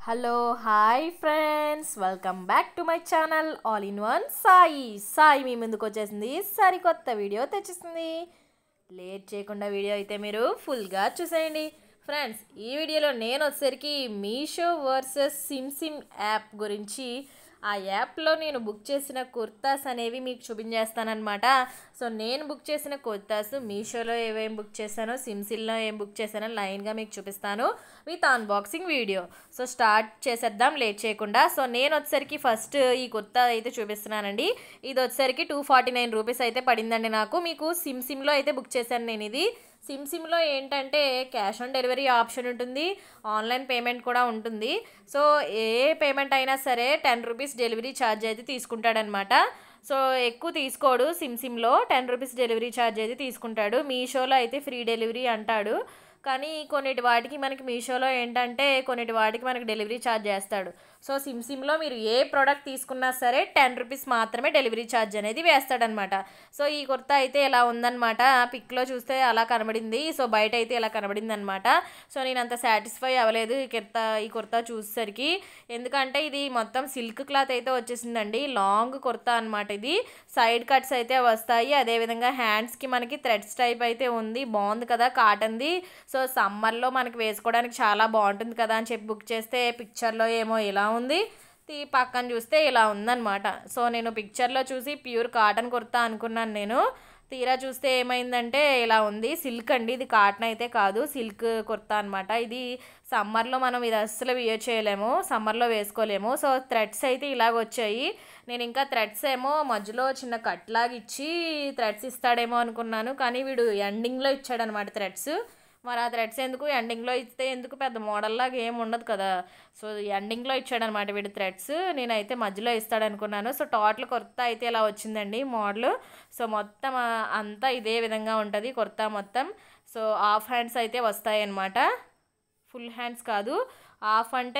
hello hi friends welcome back to my channel all in one Sai Sai మీ ముందుకు వచ్చేసింది సరికొత్త వీడియో తెచ్చేసింది లేట్ చేయకుండా వీడియో అయితే మీరు ఫుల్గా చూసేయండి ఫ్రెండ్స్ ఈ వీడియోలో నేను వచ్చేసరికి Meesho versus Sim SIM app గురించి ఆ యాప్లో నేను బుక్ చేసిన కుర్తాస్ అనేవి మీకు చూపించేస్తానమాట సో నేను బుక్ చేసిన కుర్తాస్ మీషోలో ఏమేమి బుక్ చేశానో సిమ్సిల్లో ఏం బుక్ చేశానో లైన్గా మీకు చూపిస్తాను with unboxing video so start చేసేద్దాం లేట్ చేయకుండా సో నేను వచ్చేసరికి ఫస్ట్ ఈ కుర్తా అయితే చూపిస్తున్నానండి ఇది వచ్చేసరికి టూ ఫార్టీ నైన్ రూపీస్ అయితే పడిందండి నాకు మీకు సిమ్ సిమ్లో అయితే బుక్ చేశాను నేను ఇది సిమ్ సిమ్లో ఏంటంటే క్యాష్ ఆన్ డెలివరీ ఆప్షన్ ఉంటుంది ఆన్లైన్ పేమెంట్ కూడా ఉంటుంది సో ఏ పేమెంట్ అయినా సరే టెన్ రూపీస్ డెలివరీ ఛార్జ్ అయితే తీసుకుంటాడనమాట సో ఎక్కువ తీసుకోడు సిమ్ సిమ్లో టెన్ రూపీస్ డెలివరీ ఛార్జ్ అయితే తీసుకుంటాడు మీషోలో అయితే ఫ్రీ డెలివరీ అంటాడు కానీ కొన్నిటి వాటికి మనకి మీషోలో ఏంటంటే కొన్నిటి వాటికి మనకి డెలివరీ ఛార్జ్ చేస్తాడు సో సిమ్ సిమ్లో మీరు ఏ ప్రోడక్ట్ తీసుకున్నా సరే టెన్ రూపీస్ మాత్రమే డెలివరీ ఛార్జ్ అనేది వేస్తాడనమాట సో ఈ కుర్తా అయితే ఇలా ఉందన్నమాట పిక్లో చూస్తే అలా కనబడింది సో బయట అయితే ఇలా కనబడింది అనమాట సో నేను అంత సాటిస్ఫై అవ్వలేదు ఈ కుర్తా ఈ కుర్తా చూసేసరికి ఎందుకంటే ఇది మొత్తం సిల్క్ క్లాత్ అయితే వచ్చేసిందండి లాంగ్ కుర్తా అనమాట ఇది సైడ్ కట్స్ అయితే వస్తాయి అదేవిధంగా హ్యాండ్స్కి మనకి థ్రెడ్స్ టైప్ అయితే ఉంది బాగుంది కదా కాటన్ది సో సమ్మర్లో మనకి వేసుకోవడానికి చాలా బాగుంటుంది కదా అని చెప్పి బుక్ చేస్తే పిక్చర్లో ఏమో ఇలా ఉంది తీ పక్కన చూస్తే ఇలా ఉందన్నమాట సో నేను పిక్చర్లో చూసి ప్యూర్ కాటన్ కుర్తా అనుకున్నాను నేను తీరా చూస్తే ఏమైందంటే ఇలా ఉంది సిల్క్ అండి ఇది కాటన్ అయితే కాదు సిల్క్ కుర్తా అనమాట ఇది సమ్మర్లో మనం ఇది అస్సలు వియర్ చేయలేము సమ్మర్లో వేసుకోలేము సో థ్రెడ్స్ అయితే ఇలాగ వచ్చాయి నేను ఇంకా థ్రెడ్స్ ఏమో మధ్యలో చిన్న కట్ లాగా ఇచ్చి థ్రెడ్స్ ఇస్తాడేమో అనుకున్నాను కానీ వీడు ఎండింగ్లో ఇచ్చాడనమాట థ్రెడ్స్ మరి ఆ థ్రెడ్స్ ఎందుకు ఎండింగ్లో ఇస్తే ఎందుకు పెద్ద మోడల్ లాగా ఏం ఉండదు కదా సో ఎండింగ్లో ఇచ్చాడనమాట వీడు థ్రెడ్స్ నేనైతే మధ్యలో ఇస్తాడనుకున్నాను సో టోటల్ కొత్త అయితే ఇలా వచ్చిందండి మోడల్ సో మొత్తం అంతా ఇదే విధంగా ఉంటుంది కొత్త మొత్తం సో హాఫ్ హ్యాండ్స్ అయితే వస్తాయి అన్నమాట ఫుల్ హ్యాండ్స్ కాదు హాఫ్ అంటే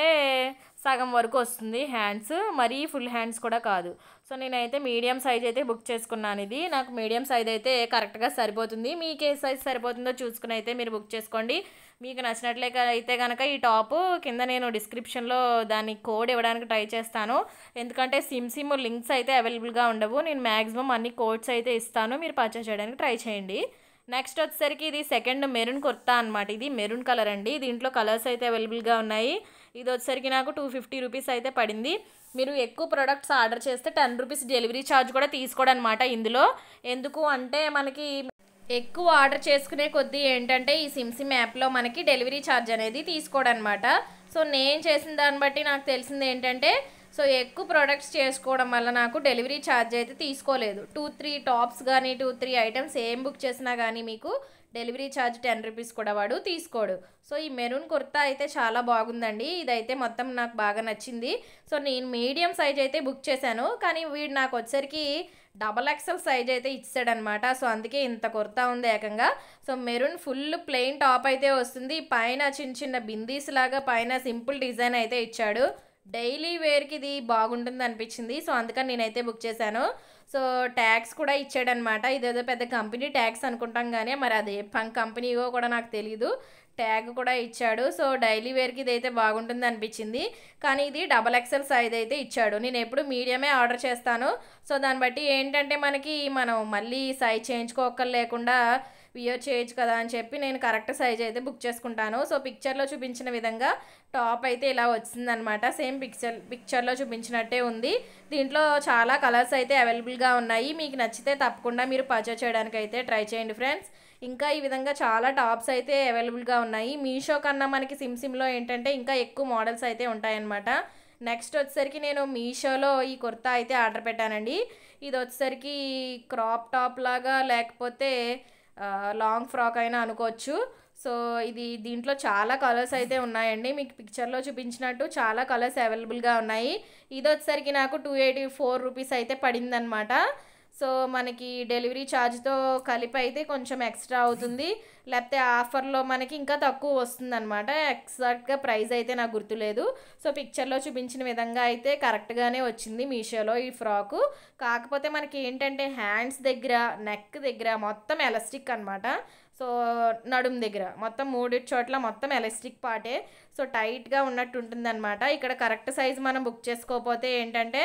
సగం వరకు వస్తుంది హ్యాండ్స్ మరీ ఫుల్ హ్యాండ్స్ కూడా కాదు సో నేనైతే మీడియం సైజ్ అయితే బుక్ చేసుకున్నాను ఇది నాకు మీడియం సైజ్ అయితే కరెక్ట్గా సరిపోతుంది మీకు ఏ సైజ్ సరిపోతుందో చూసుకుని అయితే మీరు బుక్ చేసుకోండి మీకు నచ్చినట్లే అయితే కనుక ఈ టాప్ కింద నేను డిస్క్రిప్షన్లో దాని కోడ్ ఇవ్వడానికి ట్రై చేస్తాను ఎందుకంటే సిమ్ సిమ్ లింక్స్ అయితే అవైలబుల్గా ఉండవు నేను మ్యాక్సిమం అన్ని కోడ్స్ అయితే ఇస్తాను మీరు పర్చేస్ చేయడానికి ట్రై చేయండి నెక్స్ట్ వచ్చేసరికి ఇది సెకండ్ మెరూన్ కుర్తా అనమాట ఇది మెరూన్ కలర్ అండి దీంట్లో కలర్స్ అయితే అవైలబుల్గా ఉన్నాయి ఇది వచ్చేసరికి నాకు టూ ఫిఫ్టీ రూపీస్ అయితే పడింది మీరు ఎక్కువ ప్రొడక్ట్స్ ఆర్డర్ చేస్తే టెన్ రూపీస్ డెలివరీ ఛార్జ్ కూడా తీసుకోడనమాట ఇందులో ఎందుకు అంటే మనకి ఎక్కువ ఆర్డర్ చేసుకునే కొద్దీ ఏంటంటే ఈ సిమ్ సిమ్ యాప్లో మనకి డెలివరీ ఛార్జ్ అనేది తీసుకోడనమాట సో నేను చేసిన దాన్ని బట్టి నాకు తెలిసింది ఏంటంటే సో ఎక్కువ ప్రొడక్ట్స్ చేసుకోవడం వల్ల నాకు డెలివరీ ఛార్జ్ అయితే తీసుకోలేదు టూ త్రీ టాప్స్ కానీ టూ త్రీ ఐటమ్స్ ఏం బుక్ చేసినా కానీ మీకు డెలివరీ ఛార్జ్ టెన్ రూపీస్ కూడా వాడు తీసుకోడు సో ఈ మెరూన్ కుర్తా అయితే చాలా బాగుందండి ఇదైతే మొత్తం నాకు బాగా నచ్చింది సో నేను మీడియం సైజ్ అయితే బుక్ చేశాను కానీ వీడు నాకు వచ్చరికి డబల్ ఎక్సెల్ సైజ్ అయితే ఇచ్చాడనమాట సో అందుకే ఇంత కుర్తా ఉంది ఏకంగా so maroon full plain top అయితే వస్తుంది పైన చిన్న చిన్న బిందీస్ లాగా పైన సింపుల్ డిజైన్ అయితే ఇచ్చాడు డైలీ వేర్కి ఇది బాగుంటుంది అనిపించింది సో అందుకని నేనైతే బుక్ చేశాను సో ట్యాక్స్ కూడా ఇచ్చాడనమాట ఇదేదో పెద్ద కంపెనీ ట్యాక్స్ అనుకుంటాం కానీ మరి అది కంపెనీయో కూడా నాకు తెలియదు ట్యాగ్ కూడా ఇచ్చాడు సో డైలీ వేర్కి ఇది అయితే బాగుంటుంది అనిపించింది కానీ ఇది డబల్ ఎక్సెల్ సైజ్ అయితే ఇచ్చాడు నేను ఎప్పుడు మీడియమే ఆర్డర్ చేస్తాను సో దాన్ని బట్టి ఏంటంటే మనకి మనం మళ్ళీ సైజ్ చేయించుకోకర్ లేకుండా వియర్ చేయొచ్చు కదా అని చెప్పి నేను కరెక్ట్ సైజ్ అయితే బుక్ చేసుకుంటాను సో పిక్చర్లో చూపించిన విధంగా టాప్ అయితే ఇలా వచ్చిందనమాట సేమ్ పిక్చర్ పిక్చర్లో చూపించినట్టే ఉంది దీంట్లో చాలా కలర్స్ అయితే అవైలబుల్గా ఉన్నాయి మీకు నచ్చితే తప్పకుండా మీరు పర్చేస్ చేయడానికి అయితే ట్రై చేయండి ఫ్రెండ్స్ ఇంకా ఈ విధంగా చాలా టాప్స్ అయితే అవైలబుల్గా ఉన్నాయి మీషో కన్నా మనకి సిమ్ సిమ్లో ఏంటంటే ఇంకా ఎక్కువ మోడల్స్ అయితే ఉంటాయన్నమాట నెక్స్ట్ వచ్చేసరికి నేను మీషోలో ఈ కుర్తా అయితే ఆర్డర్ పెట్టానండి ఇది వచ్చేసరికి క్రాప్ టాప్ లాగా లేకపోతే లాంగ్ ఫ్రాక్ అయినా అనుకోవచ్చు సో ఇది దీంట్లో చాలా కలర్స్ అయితే ఉన్నాయండి మీకు పిక్చర్లో చూపించినట్టు చాలా కలర్స్ అవైలబుల్గా ఉన్నాయి ఇది వచ్చేసరికి నాకు టూ ఎయిటీ ఫోర్ రూపీస్ అయితే పడిందనమాట సో మనకి డెలివరీ ఛార్జ్తో కలిపి అయితే కొంచెం ఎక్స్ట్రా అవుతుంది లేకపోతే ఆఫర్లో మనకి ఇంకా తక్కువ వస్తుందన్నమాట ఎగ్జాక్ట్గా ప్రైస్ అయితే నాకు గుర్తులేదు సో పిక్చర్లో చూపించిన విధంగా అయితే కరెక్ట్గానే వచ్చింది మీషోలో ఈ ఫ్రాకు కాకపోతే మనకి ఏంటంటే హ్యాండ్స్ దగ్గర నెక్ దగ్గర మొత్తం ఎలాస్టిక్ అనమాట సో నడుం దగ్గర మొత్తం మూడు చోట్ల మొత్తం ఎలాస్టిక్ పార్టే సో టైట్గా ఉన్నట్టు ఉంటుందన్నమాట ఇక్కడ కరెక్ట్ సైజ్ మనం బుక్ చేసుకోకపోతే ఏంటంటే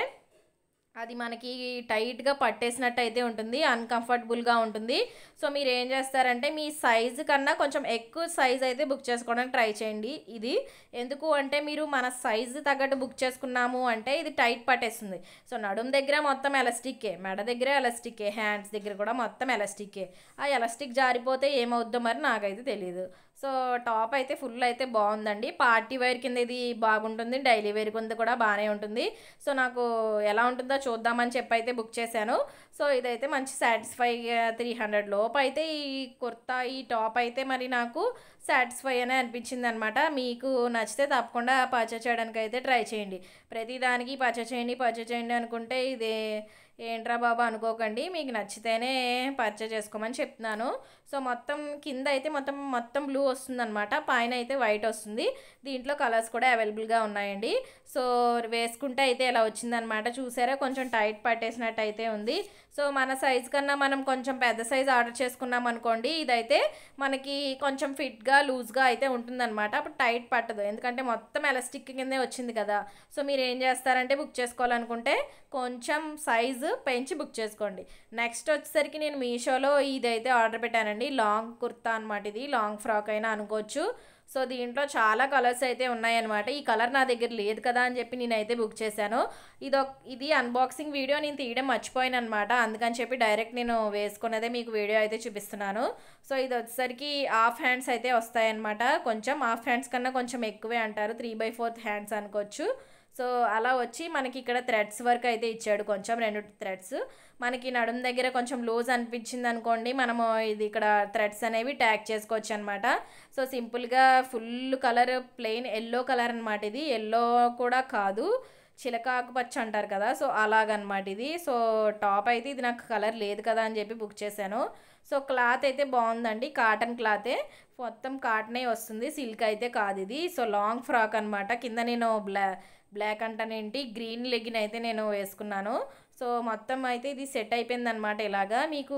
అది మనకి టైట్గా పట్టేసినట్టు అయితే ఉంటుంది అన్కంఫర్టబుల్గా ఉంటుంది సో మీరు ఏం చేస్తారంటే మీ సైజు కన్నా కొంచెం ఎక్కువ సైజ్ అయితే బుక్ చేసుకోవడానికి ట్రై చేయండి ఇది ఎందుకు అంటే మీరు మన సైజు తగ్గట్టు బుక్ చేసుకున్నాము అంటే ఇది టైట్ పట్టేస్తుంది సో నడుం దగ్గర మొత్తం ఎలాస్టిక్కే మెడ దగ్గర ఎలాస్టిక్కే హ్యాండ్స్ దగ్గర కూడా మొత్తం ఎలాస్టిక్కే ఆ ఎలాస్టిక్ జారిపోతే ఏమవుద్దో మరి నాకైతే తెలియదు సో టాప్ అయితే ఫుల్ అయితే బాగుందండి పార్టీ వేర్ కింద ఇది బాగుంటుంది డైలీ వేర్ కింద కూడా బాగానే ఉంటుంది సో నాకు ఎలా ఉంటుందో చూద్దామని చెప్పి అయితే బుక్ చేశాను సో ఇదైతే మంచి సాటిస్ఫై త్రీ హండ్రెడ్ లోపు అయితే ఈ కుర్తా ఈ టాప్ అయితే మరి నాకు సాటిస్ఫై అనే అనిపించింది అనమాట మీకు నచ్చితే తప్పకుండా పర్చేస్ చేయడానికి అయితే ట్రై చేయండి ప్రతిదానికి పర్చేస్ చేయండి పర్చేస్ చేయండి అనుకుంటే ఇది ఏంట్రా బాబా అనుకోకండి మీకు నచ్చితేనే పర్చేస్ చేసుకోమని చెప్తున్నాను సో మొత్తం కింద అయితే మొత్తం మొత్తం బ్లూ వస్తుందన్నమాట పైన అయితే వైట్ వస్తుంది దీంట్లో కలర్స్ కూడా అవైలబుల్గా ఉన్నాయండి సో వేసుకుంటే అయితే ఇలా వచ్చిందనమాట చూసారా కొంచెం టైట్ పట్టేసినట్టు అయితే ఉంది సో మన సైజ్ కన్నా మనం కొంచెం పెద్ద సైజ్ ఆర్డర్ చేసుకున్నాం అనుకోండి ఇదైతే మనకి కొంచెం ఫిట్గా లూజ్గా అయితే ఉంటుందన్నమాట అప్పుడు టైట్ పట్టదు ఎందుకంటే మొత్తం ఎలాస్టిక్ కిందే వచ్చింది కదా సో మీరు ఏం చేస్తారంటే బుక్ చేసుకోవాలనుకుంటే కొంచెం సైజు పెంచి బుక్ చేసుకోండి నెక్స్ట్ వచ్చేసరికి నేను మీషోలో ఇదైతే ఆర్డర్ పెట్టానండి లాంగ్ కుర్తా అనమాట ఇది లాంగ్ ఫ్రాక్ అయినా అనుకోవచ్చు సో దీంట్లో చాలా కలర్స్ అయితే ఉన్నాయన్నమాట ఈ కలర్ నా దగ్గర లేదు కదా అని చెప్పి నేనైతే బుక్ చేశాను ఇది ఇది అన్బాక్సింగ్ వీడియో నేను తీయడం మర్చిపోయాను అనమాట అందుకని చెప్పి డైరెక్ట్ నేను వేసుకున్నదే మీకు వీడియో అయితే చూపిస్తున్నాను సో ఇది వచ్చేసరికి హాఫ్ హ్యాండ్స్ అయితే వస్తాయన్నమాట కొంచెం హాఫ్ హ్యాండ్స్ కన్నా కొంచెం ఎక్కువే అంటారు త్రీ బై ఫోర్త్ హ్యాండ్స్ అనుకోవచ్చు సో అలా వచ్చి మనకి ఇక్కడ థ్రెడ్స్ వర్క్ అయితే ఇచ్చాడు కొంచెం రెండు థ్రెడ్స్ మనకి నడుం దగ్గర కొంచెం లూజ్ అనిపించింది అనుకోండి మనము ఇది ఇక్కడ థ్రెడ్స్ అనేవి ట్యాగ్ చేసుకోవచ్చు అనమాట సో సింపుల్గా full colour plain yellow colour అనమాట ఇది ఎల్లో కూడా కాదు చిలకాకు పచ్చ అంటారు కదా సో అలాగనమాట ఇది సో టాప్ అయితే ఇది నాకు కలర్ లేదు కదా అని చెప్పి బుక్ చేశాను సో క్లాత్ అయితే బాగుందండి కాటన్ క్లాతే మొత్తం కాటనే వస్తుంది సిల్క్ అయితే కాదు ఇది సో లాంగ్ ఫ్రాక్ అనమాట కింద నేను బ్లా బ్లాక్ అంటానేంటి గ్రీన్ లెగిన్ అయితే నేను వేసుకున్నాను సో మొత్తం అయితే ఇది సెట్ అయిపోయింది అనమాట ఇలాగా మీకు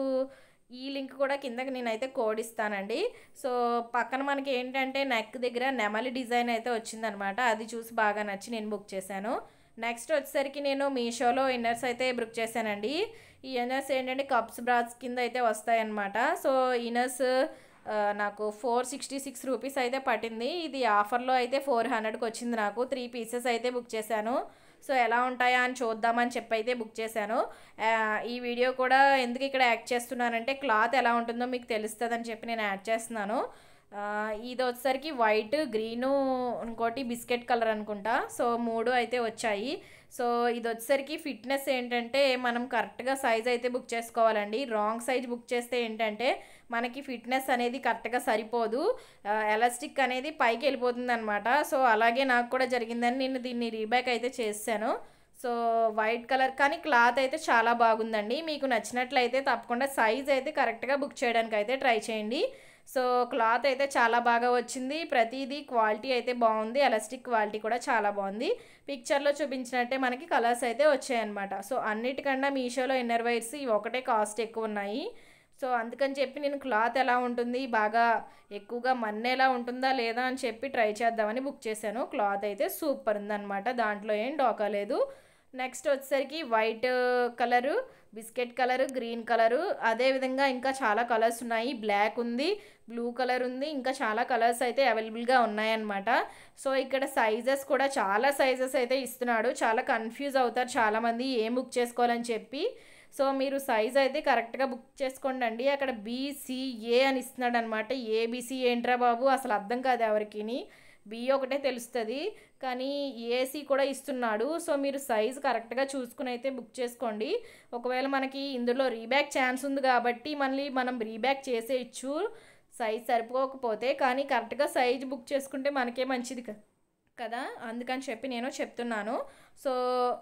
ఈ లింక్ కూడా కిందకి నేనైతే కోడ్ ఇస్తానండి సో పక్కన మనకి ఏంటంటే నెక్ దగ్గర నెమలి డిజైన్ అయితే వచ్చిందనమాట అది చూసి బాగా నచ్చి నేను బుక్ చేశాను నెక్స్ట్ వచ్చేసరికి నేను మీషోలో ఇన్నర్స్ అయితే బుక్ చేశానండి ఈ ఇన్నర్స్ ఏంటంటే కప్స్ బ్రాస్ కింద అయితే వస్తాయన్నమాట సో ఇన్నర్స్ నాకు ఫోర్ సిక్స్టీ సిక్స్ రూపీస్ అయితే పట్టింది ఇది ఆఫర్లో అయితే ఫోర్ హండ్రెడ్కి వచ్చింది నాకు త్రీ పీసెస్ అయితే బుక్ చేశాను సో ఎలా ఉంటాయా అని చూద్దామని చెప్పి అయితే బుక్ చేశాను ఈ వీడియో కూడా ఎందుకు ఇక్కడ యాడ్ చేస్తున్నానంటే క్లాత్ ఎలా ఉంటుందో మీకు తెలుస్తుందని చెప్పి నేను యాడ్ చేస్తున్నాను ఇది వచ్చేసరికి వైట్ గ్రీను ఇంకోటి బిస్కెట్ కలర్ అనుకుంటా సో మూడు అయితే వచ్చాయి సో ఇది వచ్చేసరికి ఫిట్నెస్ ఏంటంటే మనం కరెక్ట్గా సైజ్ అయితే బుక్ చేసుకోవాలండి రాంగ్ సైజ్ బుక్ చేస్తే ఏంటంటే మనకి ఫిట్నెస్ అనేది కరెక్ట్గా సరిపోదు ఎలాస్టిక్ అనేది పైకి వెళ్ళిపోతుంది అనమాట సో అలాగే నాకు కూడా జరిగిందని నేను దీన్ని రీబ్యాక్ అయితే చేశాను సో వైట్ కలర్ కానీ క్లాత్ అయితే చాలా బాగుందండి మీకు నచ్చినట్లయితే తప్పకుండా సైజ్ అయితే కరెక్ట్గా బుక్ చేయడానికి అయితే ట్రై చేయండి సో క్లాత్ అయితే చాలా బాగా వచ్చింది ప్రతిదీ క్వాలిటీ అయితే బాగుంది ఎలాస్టిక్ క్వాలిటీ కూడా చాలా బాగుంది పిక్చర్లో చూపించినట్టే మనకి కలర్స్ అయితే వచ్చాయన్నమాట సో అన్నిటికన్నా మీషోలో ఇన్నర్ వైర్స్ ఇవి ఒకటే కాస్ట్ ఎక్కువ ఉన్నాయి సో అందుకని చెప్పి నేను క్లాత్ ఎలా ఉంటుంది బాగా ఎక్కువగా మన్నేలా ఉంటుందా లేదా అని చెప్పి ట్రై చేద్దామని బుక్ చేశాను క్లాత్ అయితే సూపర్ ఉందన్నమాట దాంట్లో ఏం డోకా లేదు నెక్స్ట్ వచ్చేసరికి white colour biscuit colour green colour అదేవిధంగా ఇంకా చాలా కలర్స్ ఉన్నాయి బ్లాక్ ఉంది బ్లూ కలర్ ఉంది ఇంకా చాలా కలర్స్ అయితే అవైలబుల్గా ఉన్నాయన్నమాట సో ఇక్కడ సైజెస్ కూడా చాలా సైజెస్ అయితే ఇస్తున్నాడు చాలా కన్ఫ్యూజ్ అవుతారు చాలామంది ఏం బుక్ చేసుకోవాలని చెప్పి సో మీరు సైజ్ అయితే కరెక్ట్గా బుక్ చేసుకోండి అండి అక్కడ బీసీఏ అని ఇస్తున్నాడు అనమాట ఏబీసీ ఏంట్రా బాబు అసలు అర్థం కాదు ఎవరికిని బి ఒకటే తెలుస్తుంది కానీ ఏసీ కూడా ఇస్తున్నాడు సో మీరు సైజ్ కరెక్ట్గా చూసుకుని అయితే బుక్ చేసుకోండి ఒకవేళ మనకి ఇందులో రీబ్యాక్ ఛాన్స్ ఉంది కాబట్టి మళ్ళీ మనం రీబ్యాక్ చేసేయచ్చు సైజ్ సరిపోకపోతే కానీ కరెక్ట్గా సైజ్ బుక్ చేసుకుంటే మనకే మంచిది కదా అందుకని చెప్పి నేను చెప్తున్నాను సో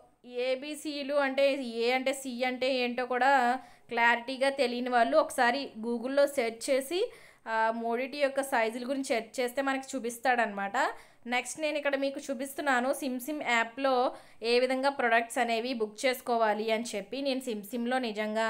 ఏబిసిలు అంటే ఏ అంటే సి అంటే ఏంటో కూడా క్లారిటీగా తెలియని వాళ్ళు ఒకసారి గూగుల్లో సెర్చ్ చేసి మూడిటి యొక్క సైజుల గురించి సెర్చ్ చేస్తే మనకి చూపిస్తాడనమాట నెక్స్ట్ నేను ఇక్కడ మీకు చూపిస్తున్నాను సిమ్ సిమ్ యాప్లో ఏ విధంగా ప్రొడక్ట్స్ అనేవి బుక్ చేసుకోవాలి అని చెప్పి నేను సిమ్ సిమ్లో నిజంగా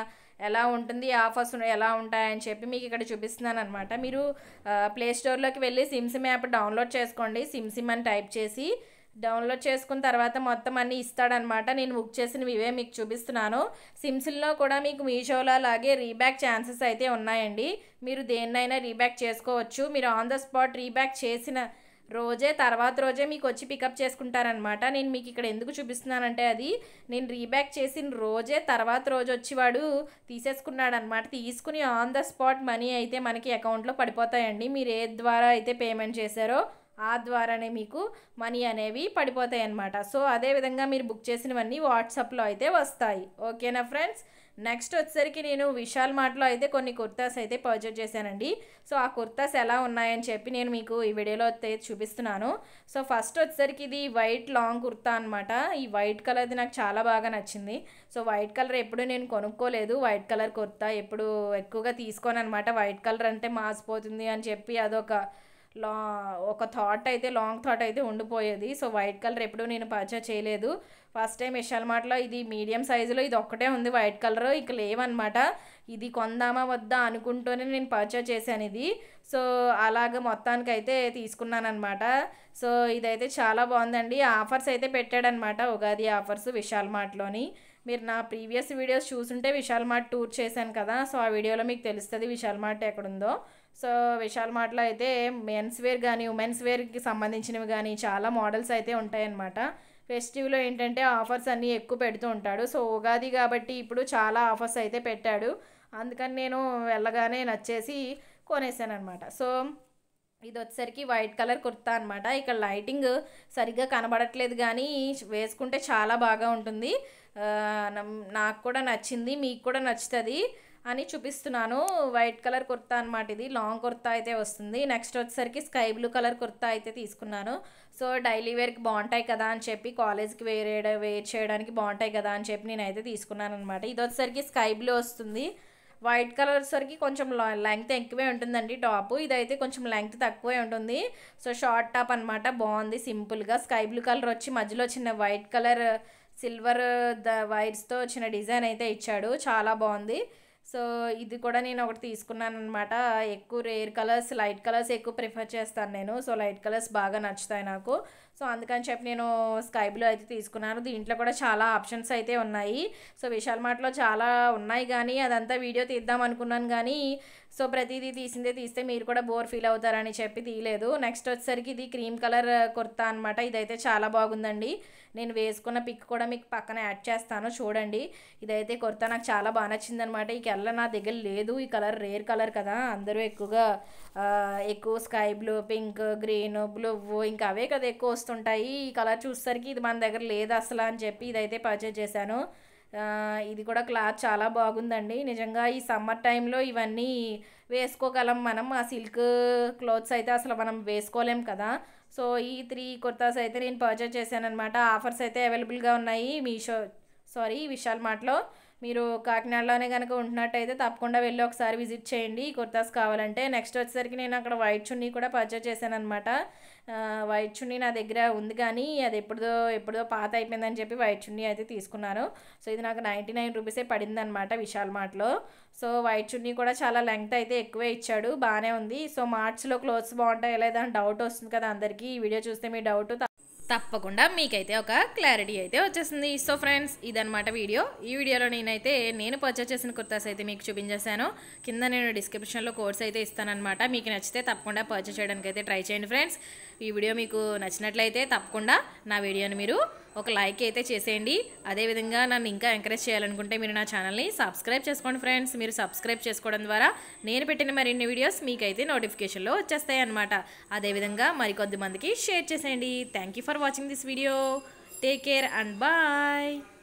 ఎలా ఉంటుంది ఆఫర్స్ ఎలా ఉంటాయని చెప్పి మీకు ఇక్కడ చూపిస్తున్నాను అనమాట మీరు ప్లే స్టోర్లోకి వెళ్ళి సిమ్ సిమ్ యాప్ డౌన్లోడ్ చేసుకోండి సిమ్ సిమ్ అని టైప్ చేసి డౌన్లోడ్ చేసుకున్న తర్వాత మొత్తం అన్నీ ఇస్తాడనమాట నేను బుక్ చేసినవి ఇవే మీకు చూపిస్తున్నాను సిమ్స్లో కూడా మీకు మీషోలో అలాగే రీబ్యాక్ ఛాన్సెస్ అయితే ఉన్నాయండి మీరు దేన్నైనా రీబ్యాక్ చేసుకోవచ్చు మీరు ఆన్ ద స్పాట్ రీబ్యాక్ చేసిన రోజే తర్వాత రోజే మీకు వచ్చి పికప్ చేసుకుంటారనమాట నేను మీకు ఇక్కడ ఎందుకు చూపిస్తున్నానంటే అది నేను రీబ్యాక్ చేసిన రోజే తర్వాత రోజు వచ్చి వాడు తీసేసుకున్నాడు అనమాట తీసుకుని ఆన్ ద స్పాట్ మనీ అయితే మనకి అకౌంట్లో పడిపోతాయండి మీరు ఏ ద్వారా అయితే పేమెంట్ చేశారో ఆ ద్వారానే మీకు మనీ అనేవి పడిపోతాయి అన్నమాట సో అదేవిధంగా మీరు బుక్ చేసినవన్నీ వాట్సాప్లో అయితే వస్తాయి ఓకేనా ఫ్రెండ్స్ నెక్స్ట్ వచ్చేసరికి నేను విశాల్ మార్ట్లో అయితే కొన్ని కుర్తాస్ అయితే పర్చేజ్ చేశానండి సో ఆ కుర్తాస్ ఎలా ఉన్నాయని చెప్పి నేను మీకు ఈ వీడియోలో అయితే చూపిస్తున్నాను సో ఫస్ట్ వచ్చేసరికి ఇది వైట్ లాంగ్ కుర్తా అనమాట ఈ వైట్ కలర్ది నాకు చాలా బాగా నచ్చింది సో వైట్ కలర్ ఎప్పుడు నేను కొనుక్కోలేదు వైట్ కలర్ కుర్తా ఎప్పుడు ఎక్కువగా తీసుకోను అనమాట వైట్ కలర్ అంటే మాసిపోతుంది అని చెప్పి అదొక లా ఒక థాట్ అయితే లాంగ్ థాట్ అయితే ఉండిపోయేది సో వైట్ కలర్ ఎప్పుడు నేను పర్చేస్ చేయలేదు ఫస్ట్ టైం విశాల్ మార్ట్లో ఇది మీడియం సైజులో ఇది ఒక్కటే ఉంది వైట్ కలర్ ఇక లేవన్నమాట ఇది కొందామా వద్దా అనుకుంటూనే నేను పర్చేస్ చేశాను ఇది సో అలాగ మొత్తానికి అయితే తీసుకున్నాను అనమాట సో ఇదైతే చాలా బాగుందండి ఆఫర్స్ అయితే పెట్టాడనమాట ఉగాది ఆఫర్స్ విశాల్ మార్ట్లోని మీరు నా ప్రీవియస్ వీడియోస్ చూసుంటే విశాల్ మార్ట్ టూర్ చేశాను కదా సో ఆ వీడియోలో మీకు తెలుస్తుంది విశాల్ మార్ట్ ఎక్కడుందో సో విశాల్ మార్ట్లో అయితే మెన్స్ వేర్ కానీ ఉమెన్స్ వేర్కి సంబంధించినవి కానీ చాలా మోడల్స్ అయితే ఉంటాయన్నమాట ఫెస్టివ్లో ఏంటంటే ఆఫర్స్ అన్నీ ఎక్కువ పెడుతూ ఉంటాడు సో ఉగాది కాబట్టి ఇప్పుడు చాలా ఆఫర్స్ అయితే పెట్టాడు అందుకని నేను వెళ్ళగానే నచ్చేసి కొనేసాను అనమాట సో ఇది వచ్చేసరికి వైట్ కలర్ కుర్తా అనమాట ఇక్కడ లైటింగ్ సరిగ్గా కనబడట్లేదు కానీ వేసుకుంటే చాలా బాగా ఉంటుంది ఆ, నమ్- నాకు కూడా నచ్చింది మీకు కూడా నచ్చుతుంది అని చూపిస్తున్నాను వైట్ కలర్ కుర్తా అనమాట ఇది లాంగ్ కుర్తా అయితే వస్తుంది నెక్స్ట్ వచ్చేసరికి స్కై బ్లూ కలర్ కుర్తా అయితే తీసుకున్నాను సో డైలీ వేర్కి బాగుంటాయి కదా అని చెప్పి కాలేజ్కి వేరే వేర్ చేయడానికి బాగుంటాయి కదా అని చెప్పి నేనైతే తీసుకున్నాను అనమాట ఇది వచ్చేసరికి స్కై బ్లూ వస్తుంది వైట్ కలర్ వచ్చేసరికి కొంచెం లెంగ్త్ ఎక్కువే ఉంటుందండి టాప్ ఇదైతే కొంచెం లెంగ్త్ తక్కువే ఉంటుంది సో షార్ట్ టాప్ అనమాట బాగుంది సింపుల్గా స్కై బ్లూ కలర్ వచ్చి మధ్యలో చిన్న వైట్ కలర్ సిల్వర్ ద వైర్స్తో వచ్చిన డిజైన్ అయితే ఇచ్చాడు చాలా బాగుంది సో ఇది కూడా నేను ఒకటి తీసుకున్నాను అనమాట ఎక్కువ రేర్ కలర్స్ లైట్ కలర్స్ ఎక్కువ ప్రిఫర్ చేస్తాను నేను సో లైట్ కలర్స్ బాగా నచ్చుతాయి నాకు సో అందుకని చెప్పి నేను స్కై బ్లూ అయితే తీసుకున్నాను దీంట్లో కూడా చాలా ఆప్షన్స్ అయితే ఉన్నాయి సో విశాల్ మార్ట్లో చాలా ఉన్నాయి కానీ అదంతా వీడియో తీద్దాం అనుకున్నాను కానీ సో ప్రతిదీ తీసిందే తీస్తే మీరు కూడా బోర్ ఫీల్ అవుతారని చెప్పి తీయలేదు నెక్స్ట్ వచ్చేసరికి ఇది క్రీమ్ కలర్ కుర్తా అనమాట ఇదైతే చాలా బాగుందండి నేను వేసుకున్న పిక్ కూడా మీకు పక్కన యాడ్ చేస్తాను చూడండి ఇదైతే కుర్తా నాకు చాలా బాగా నచ్చింది అనమాట ఈ కలర్ నా దగ్గర లేదు ఈ కలర్ రేర్ కలర్ కదా అందరూ ఎక్కువగా ఆ, ఎక్కువ sky blue pink green blue ఇంకా అవే కదా ఎక్కువ వస్తుంటాయి ఈ కలర్ చూసేసరికి ఇది మన దగ్గర లేదు అసలు అని చెప్పి ఇదైతే పర్చేజ్ చేశాను ఆ, ఇది కూడా క్లాత్ చాలా బాగుందండి నిజంగా ఈ సమ్మర్ టైంలో ఇవన్నీ వేసుకోగలం మనం ఆ సిల్క్ క్లోత్స్ అయితే అసలు మనం వేసుకోలేం కదా సో ఈ త్రీ కుర్తాస్ అయితే నేను పర్చేజ్ చేశాను అనమాట ఆఫర్స్ అయితే అవైలబుల్గా ఉన్నాయి మీషో సారీ విశాల్ మార్ట్లో మీరు కాకినాడలోనే కనుక ఉంటున్నట్టయితే తప్పకుండా వెళ్ళి ఒకసారి విజిట్ చేయండి ఈ కుర్తాస్ కావాలంటే నెక్స్ట్ వచ్చేసరికి నేను అక్కడ వైట్ చున్నీ కూడా పర్చేజ్ చేశాను అనమాట వైట్ చున్నీ నా దగ్గర ఉంది కానీ అది ఎప్పుడుదో ఎప్పుడుదో పాత అయిపోయిందని చెప్పి వైట్ చున్నీ అయితే తీసుకున్నాను సో ఇది నాకు నైంటీ నైన్ రూపీసే పడింది అనమాట విశాల్ మార్ట్లో సో వైట్ చున్నీ కూడా చాలా లెంగ్త్ అయితే ఎక్కువే ఇచ్చాడు బాగానే ఉంది సో మార్ట్స్లో క్లోత్స్ బాగుంటాయి లేదా అని డౌట్ వస్తుంది కదా అందరికీ ఈ వీడియో చూస్తే మీ డౌట్ తప్పకుండా మీకైతే ఒక క్లారిటీ అయితే వచ్చేసింది సో ఫ్రెండ్స్ ఇదనమాట వీడియో ఈ వీడియోలో నేనైతే నేను పర్చేస్ చేసిన కుర్తాస్ అయితే మీకు చూపించేశాను కింద నేను డిస్క్రిప్షన్లో కోర్స్ అయితే ఇస్తానన్నమాట మీకు నచ్చితే తప్పకుండా పర్చేస్ చేయడానికి అయితే ట్రై చేయండి ఫ్రెండ్స్ ఈ వీడియో మీకు నచ్చినట్లయితే తప్పకుండా నా వీడియోని మీరు ఒక లైక్ అయితే చేసేయండి అదేవిధంగా నన్ను ఇంకా ఎంకరేజ్ చేయాలనుకుంటే మీరు నా ఛానల్ని సబ్స్క్రైబ్ చేసుకోండి ఫ్రెండ్స్ మీరు సబ్స్క్రైబ్ చేసుకోవడం ద్వారా నేను పెట్టిన మరిన్ని వీడియోస్ మీకైతే నోటిఫికేషన్లో వచ్చేస్తాయి అనమాట అదేవిధంగా మరికొద్ది మందికి షేర్ చేసేయండి thank you for watching this video take care and bye